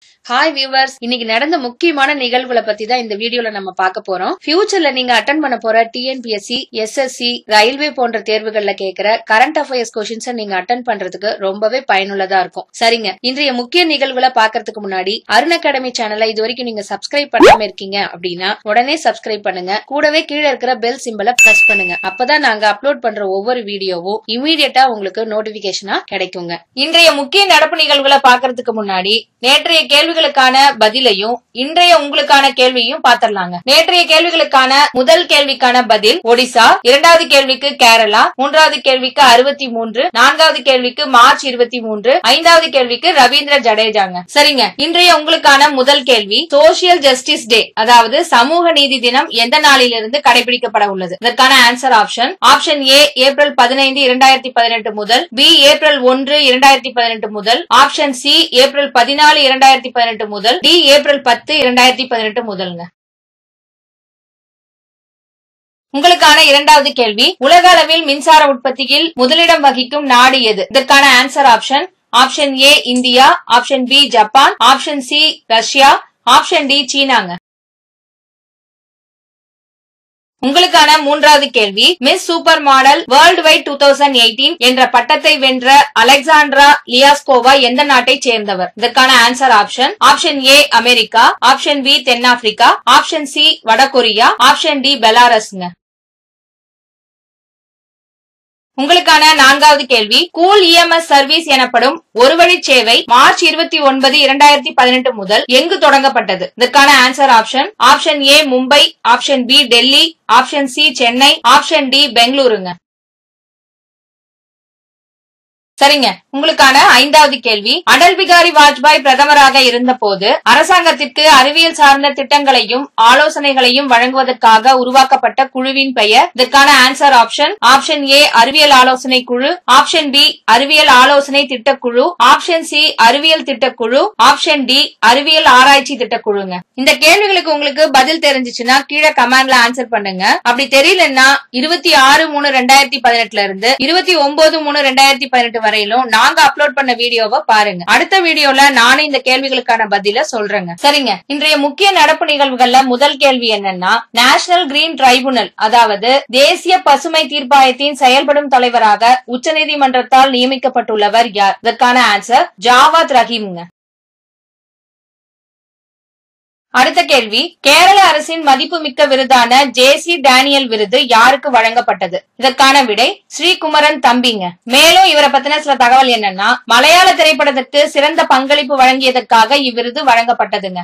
hi viewers இன்னைக்கு நடந்த முக்கியமான நிகழ்வுகளை பத்தி தான் இந்த வீடியோல நம்ம பார்க்க போறோம் ஃபியூச்சர்ல நீங்க அட்டன் பண்ண போற டிஎன்பிஎஸ்சி எஸ்எஸ்சி ரயில்வே போன்ற தேர்வுகள்ல கேக்குற கரண்ட் அஃபேர்ஸ் கொஸ்டின்ஸ் நீங்க அட்டன் பண்றதுக்கு ரொம்பவே பயனுள்ளதா இருக்கும் சரிங்க இன்றைய முக்கிய நிகழ்வுகளை பாக்குறதுக்கு முன்னாடி அருண் அகாடமி சேனலை இது வரைக்கும் நீங்க சப்ஸ்கிரைப் பண்ணாம இருக்கீங்க அப்படின்னா உடனே சப்ஸ்கிரைப் பண்ணுங்க கூடவே கீழே இருக்கிற பெல் சிம்பலை பிரஸ் பண்ணுங்க அப்பதான் நாங்க அப்லோட் பண்ற ஒவ்வொரு வீடியோவும் இமீடியட்டா உங்களுக்கு நோட்டிபிகேஷனா கிடைக்குங்க இன்றைய முக்கிய நடப்பு நிகழ்வுகளை பாக்குறதுக்கு முன்னாடி நேற்றைய கேள்விகளுக்கான பதிலையும் இன்றைய உங்களுக்கான கேள்வியும் பாத்திரலாங்க நேற்றைய கேள்விகளுக்கான முதல் கேள்விக்கான பதில் ஒடிசா இரண்டாவது கேள்விக்கு கேரளா மூன்றாவது கேள்விக்கு அறுபத்தி மூன்று நான்காவது கேள்விக்கு மார்ச் இருபத்தி மூன்று ஐந்தாவது கேள்விக்கு ரவீந்திர ஜடேஜாங்க சரிங்க இன்றைய உங்களுக்கான முதல் கேள்வி சோசியல் ஜஸ்டிஸ் டே அதாவது சமூக நீதி தினம் எந்த நாளிலிருந்து கடைபிடிக்கப்பட உள்ளது இதற்கான answer option option A April பதினைந்து இரண்டாயிரத்தி பதினெட்டு முதல் பி ஏப்ரல் ஒன்று இரண்டாயிரத்தி பதினெட்டு முதல் ஆப்ஷன் சி ஏப்ரல் பதினாலு இரண்டாயிரத்தி பதினெட்டு முதல் டி ஏப்ரல் பத்து இரண்டாயிரத்தி பதினெட்டு முதல்ங்க உங்களுக்கான இரண்டாவது கேள்வி உலக அளவில் மின்சார உற்பத்தியில் முதலிடம் வகிக்கும் நாடு எது இதற்கான answer option option A India option B Japan option C Russia option D சீனாங்க உங்களுக்கான மூன்றாவது கேள்வி miss super model world wide two thousand eighteen என்ற பட்டத்தை வென்ற அலெக்சாண்ட்ரா லியாஸ்கோவா எந்த நாட்டை சேர்ந்தவர் இதற்கான answer option option A America option B தென்னாப்பிரிக்கா ஆப்ஷன் சி வடகொரியா ஆப்ஷன் டி பெலாரஸ்ங்க உங்களுக்கான நான்காவது கேள்வி கூல் இஎம்எஸ் சர்வீஸ் எனப்படும் ஒரு வழி சேவை மார்ச் இருபத்தி ஒன்பது இரண்டாயிரத்தி பதினெட்டு முதல் எங்கு தொடங்கப்பட்டது இதற்கான answer option option A Mumbai option B Delhi option C Chennai option D பெங்களூருங்க சரிங்க உங்களுக்கான ஐந்தாவது கேள்வி அடல் பிகாரி வாஜ்பாய் பிரதமராக இருந்தபோது அரசாங்கத்திற்கு அறிவியல் சார்ந்த திட்டங்களையும் ஆலோசனைகளையும் வழங்குவதற்காக உருவாக்கப்பட்ட குழுவின் பெயர் இதற்கான ஆன்சர் ஆப்ஷன் ஆப்ஷன் ஏ அறிவியல் ஆலோசனை குழு ஆப்ஷன் பி அறிவியல் ஆலோசனை திட்டக்குழு ஆப்ஷன் சி அறிவியல் திட்டக்குழு ஆப்ஷன் டி அறிவியல் ஆராய்ச்சி திட்டக்குழுங்க இந்த கேள்விகளுக்கு உங்களுக்கு பதில் தெரிஞ்சிச்சுன்னா கீழே கமெண்ட்ல ஆன்சர் பண்ணுங்க அப்படி தெரியலன்னா இருபத்தி ஆறு மூணு ரெண்டாயிரத்தி பதினெட்டுல இருந்து இருபத்தி ஒன்பது மூணு ரெண்டாயிரத்தி பதினெட்டு வரையிலும் நாங்க அப்லோட் பண்ண வீடியோவை பாருங்க அடுத்த வீடியோல நானே இந்த கேள்விகளுக்கான பதில சொல்றேங்க சரிங்க இன்றைய முக்கிய நடப்பு நிகழ்வுகள்ல முதல் கேள்வி என்னன்னா நேஷனல் கிரீன் டிரைபுனல் அதாவது தேசிய பசுமை தீர்ப்பாயத்தின் செயல்படும் தலைவராக உச்சநீதிமன்றத்தால் நியமிக்கப்பட்டுள்ளவர் யார் இதற்கான ஆன்சர் ஜாவாத் ரஹீம்ங்க அடுத்த கேள்வி கேரள அரசின் மதிப்புமிக்க விருதான ஜே சி டேனியல் விருது யாருக்கு வழங்கப்பட்டது இதற்கான விடை ஸ்ரீகுமரன் தம்பிங்க மேலும் இவரை பத்தின சில தகவல் என்னன்னா மலையாள திரைப்படத்திற்கு சிறந்த பங்களிப்பு வழங்கியதற்காக இவ்விருது வழங்கப்பட்டதுங்க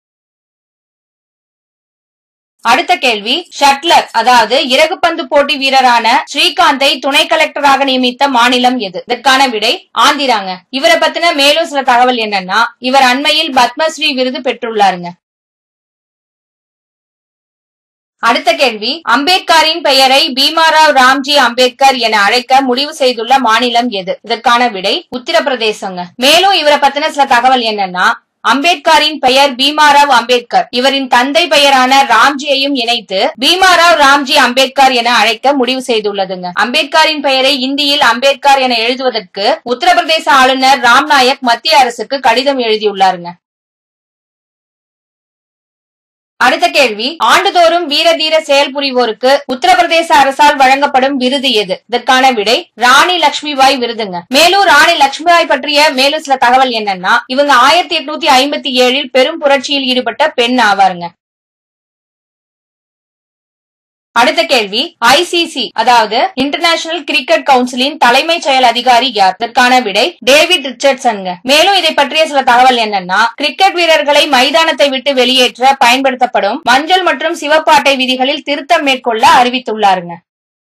அடுத்த கேள்வி ஷட்லர் அதாவது இறகுப்பந்து போட்டி வீரரான ஸ்ரீகாந்தை துணை கலெக்டராக நியமித்த மாநிலம் எது இதற்கான விடை ஆந்திராங்க இவரை பத்தின மேலும் சில தகவல் என்னன்னா இவர் அண்மையில் பத்மஸ்ரீ விருது பெற்றுள்ளாருங்க அடுத்த கேள்வி அம்பேத்கரின் பெயரை பீமாராவ் ராம்ஜி அம்பேத்கர் என அழைக்க முடிவு செய்துள்ள மாநிலம் எது இதற்கான விடை உத்தரப்பிரதேசங்க மேலும் இவரை பத்தின சில தகவல் என்னன்னா அம்பேத்கரின் பெயர் பீமாராவ் அம்பேத்கர் இவரின் தந்தை பெயரான ராம்ஜியையும் இணைத்து பீமாராவ் ராம்ஜி அம்பேத்கர் என அழைக்க முடிவு செய்துள்ளதுங்க அம்பேத்கரின் பெயரை இந்தியில் அம்பேத்கர் என எழுதுவதற்கு உத்தரப்பிரதேச ஆளுநர் ராம்நாயக் மத்திய அரசுக்கு கடிதம் எழுதியுள்ளாருங்க அடுத்த கேள்வி ஆண்டுதோறும் வீர தீர செயல் புரிவோருக்கு உத்தரப்பிரதேச அரசால் வழங்கப்படும் விருது எது இதற்கான விடை ராணி லட்சுமிபாய் விருதுங்க மேலும் ராணி லட்சுமிபாய் பற்றிய மேலும் சில தகவல் என்னன்னா இவங்க ஆயிரத்தி எட்நூத்தி ஐம்பத்தி ஏழில் பெரும் புரட்சியில் ஈடுபட்ட பெண் ஆவாருங்க அடுத்த கேள்வி ஐசிசி அதாவது இன்டர்நேஷனல் கிரிக்கெட் கவுன்சிலின் தலைமை செயல் அதிகாரி யார் இதற்கான விடை டேவிட் ரிச்சர்ட்சன்ங்க மேலும் இதை பற்றிய சில தகவல் என்னன்னா கிரிக்கெட் வீரர்களை மைதானத்தை விட்டு வெளியேற்ற பயன்படுத்தப்படும் மஞ்சள் மற்றும் சிவப்பு அட்டை விதிகளில் திருத்தம் மேற்கொள்ள அறிவித்துள்ளாருங்க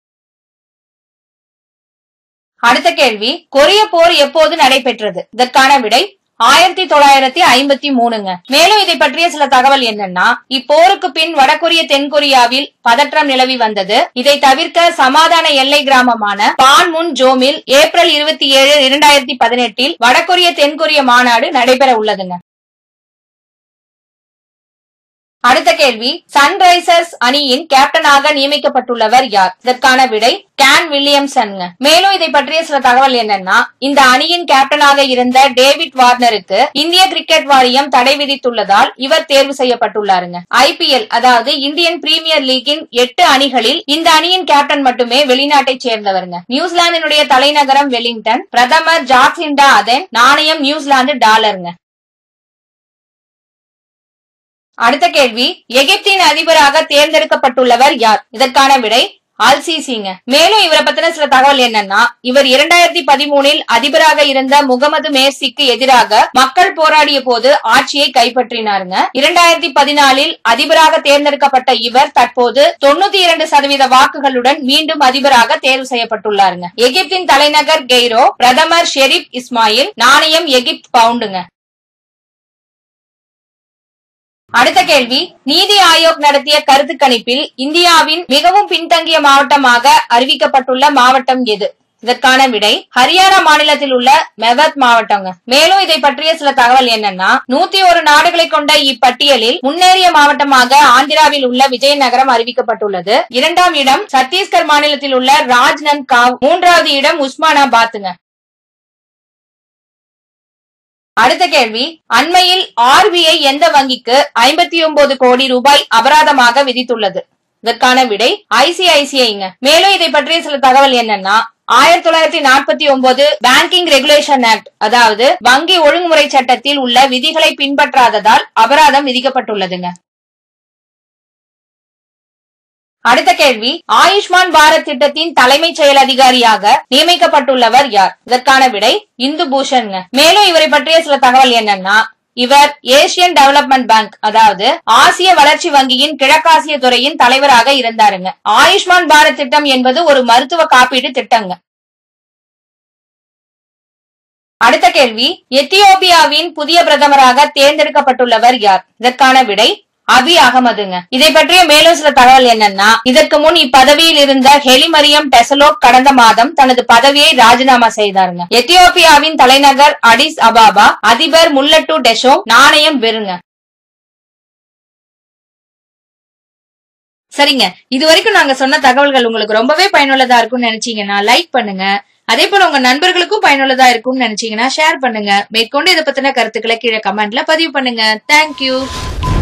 அடுத்த கேள்வி கொரிய போர் எப்போது நடைபெற்றது இதற்கான விடை ஆயிரத்தி தொள்ளாயிரத்தி ஐம்பத்தி மூணுங்க மேலும் இதை பற்றிய சில தகவல் என்னன்னா இப்போருக்கு பின் வடகொரிய தென்கொரியாவில் பதற்றம் நிலவி வந்தது இதை தவிர்க்க சமாதான எல்லை கிராமமான பான்முன் ஜோமில் ஏப்ரல் இருபத்தி ஏழு இரண்டாயிரத்தி பதினெட்டில் வடகொரிய தென்கொரிய மாநாடு நடைபெற உள்ளதுங்க அடுத்த கேள்வி சன்ரைசர்ஸ் அணியின் கேப்டனாக நியமிக்கப்பட்டுள்ளவர் யார் இதற்கான விடை கேன் வில்லியம்சன் மேலும் இதை பற்றிய சில தகவல் என்னன்னா இந்த அணியின் கேப்டனாக இருந்த டேவிட் வார்னருக்கு இந்திய கிரிக்கெட் வாரியம் தடை விதித்துள்ளதால் இவர் தேர்வு செய்யப்பட்டுள்ளாருங்க ஐபிஎல் அதாவது இந்தியன் பிரீமியர் லீக்கின் எட்டு அணிகளில் இந்த அணியின் கேப்டன் மட்டுமே வெளிநாட்டை சேர்ந்தவருங்க நியூசிலாந்தினுடைய தலைநகரம் வெலிங்டன் பிரதமர் ஜாக்சிண்டா அதன் நாணயம் நியூசிலாந்து டாலருங்க அடுத்த கேள்வி எகிப்தின் அதிபராக தேர்ந்தெடுக்கப்பட்டுள்ளவர் யார் இதற்கான விடை அல்சிசிங்க மேலும் இவரை பத்தின சில தகவல் என்னன்னா இவர் இரண்டாயிரத்தி பதிமூனில் அதிபராக இருந்த முகமது மேர்சிக்கு எதிராக மக்கள் போராடிய போது ஆட்சியை கைப்பற்றினாருங்க இரண்டாயிரத்தி பதினாலில் அதிபராக தேர்ந்தெடுக்கப்பட்ட இவர் தற்போது தொண்ணூத்தி இரண்டு சதவீத வாக்குகளுடன் மீண்டும் அதிபராக தேர்வு செய்யப்பட்டுள்ளாருங்க எகிப்தின் தலைநகர் கெய்ரோ பிரதமர் ஷெரீப் இஸ்மாயில் நாணயம் எகிப்த் பவுண்டுங்க அடுத்த கேள்வி நீதி ஆயோக் நடத்திய கருத்து கணிப்பில் இந்தியாவின் மிகவும் பின்தங்கிய மாவட்டமாக அறிவிக்கப்பட்டுள்ள மாவட்டம் எது இதற்கான விடை ஹரியானா மாநிலத்தில் உள்ள மெவத் மாவட்டங்க மேலும் இதை பற்றிய சில தகவல் என்னன்னா நூத்தி ஒரு நாடுகளை கொண்ட இப்பட்டியலில் முன்னேறிய மாவட்டமாக ஆந்திராவில் உள்ள விஜயநகரம் அறிவிக்கப்பட்டுள்ளது இரண்டாம் இடம் சத்தீஸ்கர் மாநிலத்தில் உள்ள ராஜ்நந்த் காவ் மூன்றாவது இடம் உஸ்மானாபாத்துங்க அடுத்த கேள்வி அண்மையில் ஆர்பிஐ எந்த வங்கிக்கு ஐம்பத்தி ஒன்பது கோடி ரூபாய் அபராதமாக விதித்துள்ளது இதற்கான விடை ஐசிஐசிஐங்க மேலும் இதை பற்றிய சில தகவல் என்னன்னா ஆயிரத்தி தொள்ளாயிரத்தி நாற்பத்தி ஒன்பது பேங்கிங் ரெகுலேஷன் ஆக்ட் அதாவது வங்கி ஒழுங்குமுறை சட்டத்தில் உள்ள விதிகளை பின்பற்றாததால் அபராதம் விதிக்கப்பட்டுள்ளதுங்க அடுத்த கேள்வி ஆயுஷ்மான் பாரத் திட்டத்தின் தலைமைச் செயல் அதிகாரியாக நியமிக்கப்பட்டுள்ளவர் யார் இதற்கான விடை இந்து பூஷன்ங்க மேலும் இவரை பற்றிய சில தகவல் என்னன்னா இவர் ஏசியன் டெவலப்மெண்ட் பேங்க் அதாவது ஆசிய வளர்ச்சி வங்கியின் கிழக்காசிய துறையின் தலைவராக இருந்தாருங்க ஆயுஷ்மான் பாரத் திட்டம் என்பது ஒரு மருத்துவ காப்பீடு திட்டங்க அடுத்த கேள்வி எத்தியோப்பியாவின் புதிய பிரதமராக தேர்ந்தெடுக்கப்பட்டுள்ளவர் யார் இதற்கான விடை அபி அகமதுங்க இதை பற்றிய மேலும் சில தகவல் என்னன்னா இதற்கு முன் இப்பதவியில் இருந்த ஹெலிமரியம் டெசலோக் கடந்த மாதம் தனது பதவியை ராஜினாமா செய்தாருங்க எத்தியோப்பியாவின் தலைநகர் அடிஸ் அபாபா அதிபர் முல்லட்டு டெஷோ நாணயம் வெறுங்க சரிங்க இது வரைக்கும் நாங்க சொன்ன தகவல்கள் உங்களுக்கு ரொம்பவே பயனுள்ளதா இருக்கும்னு நினைச்சீங்கன்னா லைக் பண்ணுங்க அதே போல உங்க நண்பர்களுக்கும் பயனுள்ளதா இருக்கும்னு நினைச்சீங்கன்னா ஷேர் பண்ணுங்க மேற்கொண்டு இதை பத்தின கருத்துக்களை கீழே கமெண்ட்ல பதிவு பண்ணுங்க தேங்க்யூ